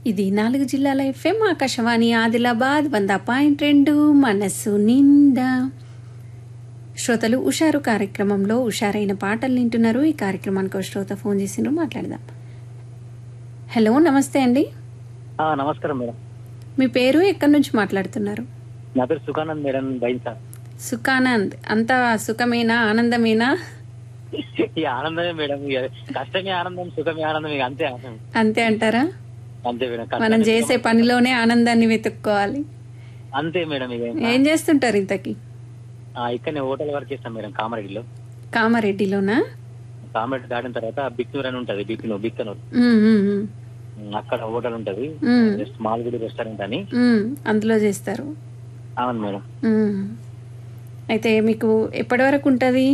ఇది నాలుగు జిల్లాల ఎఫ్ఎం ఆకాశవాణి ఆదిలాబాద్ వంద పాయింట్ రెండు మనస్సు నిండా శ్రోతలు ఉషారు కార్యక్రమంలో ఉషారైన పాటలు వింటున్నారు ఈ కార్యక్రమానికి ఒక శ్రోత ఫోన్ చేసిండ్రు మాట్లాడదాం హలో నమస్తే అండి ఆ, నమస్కారం మేడం మీ పేరు ఎక్కడి నుంచి మాట్లాడుతున్నారు నా పేరు సుఖానంద్ మేడం బైన్సా సుఖానంద్ అంతా సుఖమేనా ఆనందమేనా ఈ ఆనందమే మేడం ఇక కష్టమే ఆనందం సుఖమే ఆనందం ఇక అంతే ఆనందం అంతే అంటారా అంతే మేడం కష్టమే మనం చేసే సుఖమే. పనిలోనే ఆనందాన్ని వెతుక్కోవాలి అంతే మేడం ఇక ఏం చేస్తుంటారు ఇంతకి ఆ, ఇక్కడనే హోటల్ వర్క్ చేస్తాం మేడం కామారెడ్డిలో కామారెడ్డిలోనా కామారెడ్డి దాటిన తర్వాత బిక్నూర్ అని ఉంటది బిక్నూర్ బిక్కనూర్ ఉమ్, ఉమ్, ఉమ్. ఉమ్, అక్కడ హోటల్ ఉంటది ఉమ్. మాల్గుడి రెస్టారెంట్ అని ఉమ్, అందులో చేస్తారు అవును మేడం ఉమ్. అయితే మీకు ఎప్పటి వరకు ఉంటుంది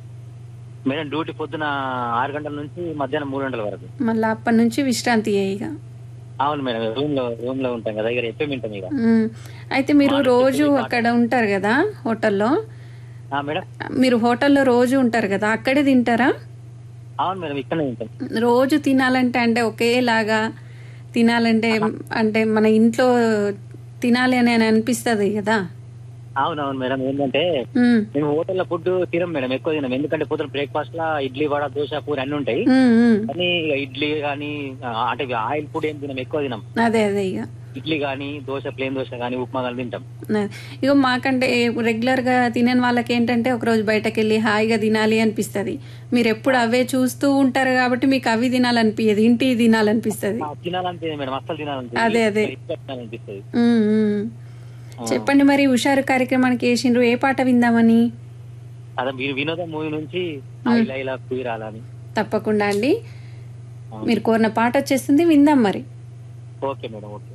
మేడం డ్యూటీ పొద్దున ఆరు గంటల నుంచి మధ్యాహ్నం మూడు గంటల వరకు మళ్ళీ అప్పటి నుంచి విశ్రాంతి ఇక అవును మేడం రూమ్ లో రూమ్ లో ఉంటాం కదా దగ్గర ఎప్పి వింటాం ఇక ఉమ్. అయితే మీరు రోజు అక్కడ ఉంటారు కదా హోటల్లో ఆ, మేడం మీరు హోటల్లో రోజు ఉంటారు కదా అక్కడే తింటారా అవును మేడం ఇక్కడనే ఉంటాం రోజు తినాలంటే అంటే ఒకేలాగా తినాలంటే అంటే మన ఇంట్లో తినాలి అని అని అనిపిస్తుంది కదా అవును అవును మేడం ఏంటంటే ఉమ్, మేము హోటల్లో ఫుడ్ తినం మేడం ఎక్కువ తినం ఎందుకంటే పొద్దున బ్రేక్ఫాస్ట్ లా ఇడ్లీ వడ దోశ పూరి అన్ని ఉంటాయి ఉమ్, ఉమ్. కానీ ఇక ఇడ్లీ కానీ అంటే ఆయిల్ ఫుడ్ ఏం తినం ఎక్కువ తినం అదే అదే ఇక ఇడ్లీ కానీ దోశ ప్లేన్ దోశ కానీ ఉప్మా కానీ తింటాం నా- ఇక మాకంటే రెగ్యులర్ గా తినని వాళ్ళకి ఏంటంటే ఒకరోజు బయటకు వెళ్ళి హాయిగా తినాలి అనిపిస్తది మీరు ఎప్పుడు అవే చూస్తూ ఉంటారు కాబట్టి మీకు అవి తినాలనిపించదు ఇంటి తినాలనిపిస్తది ఆ, తినాలనిపించదు మేడం అస్సలు తినాలనిపించదు అదే, అదే. ఇష్టం తినాలనిపిస్తుంది ఉమ్, ఉమ్. చెప్పండి మరి హుషారు కార్యక్రమానికి వేసిండ్రు ఏ పాట విందామని అదే మీరు వినోదం మూవీ నుంచి ఐలా ఇలా కుయిరాలని తప్పకుండా అండి మీరు కోరిన పాట వచ్చేస్తుంది విందాం మరి ఓకే మేడం ఓకే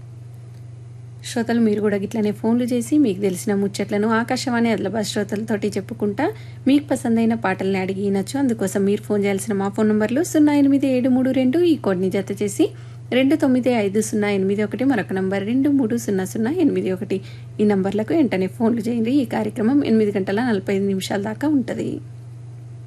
శ్రోతలు మీరు కూడా గిట్లనే ఫోన్లు చేసి మీకు తెలిసిన ముచ్చట్లను ఆకాశవాణి అదిలాబాద్ శ్రోతలతోటి చెప్పుకుంటా మీకు పసందైన పాటల్ని అడిగి వినొచ్చు అందుకోసం మీరు ఫోన్ చేయాల్సిన మా ఫోన్ నంబర్లు సున్నా ఎనిమిది ఏడు మూడు రెండు ఈ కోడ్ని జత చేసి రెండు తొమ్మిది ఐదు సున్నా ఎనిమిది ఒకటి మరొక నంబర్ రెండు మూడు సున్నా సున్నా ఎనిమిది ఒకటి ఈ నంబర్లకు వెంటనే ఫోన్లు చేయండి ఈ కార్యక్రమం ఎనిమిది గంటల నలభై ఐదు నిమిషాల దాకా ఉంటుంది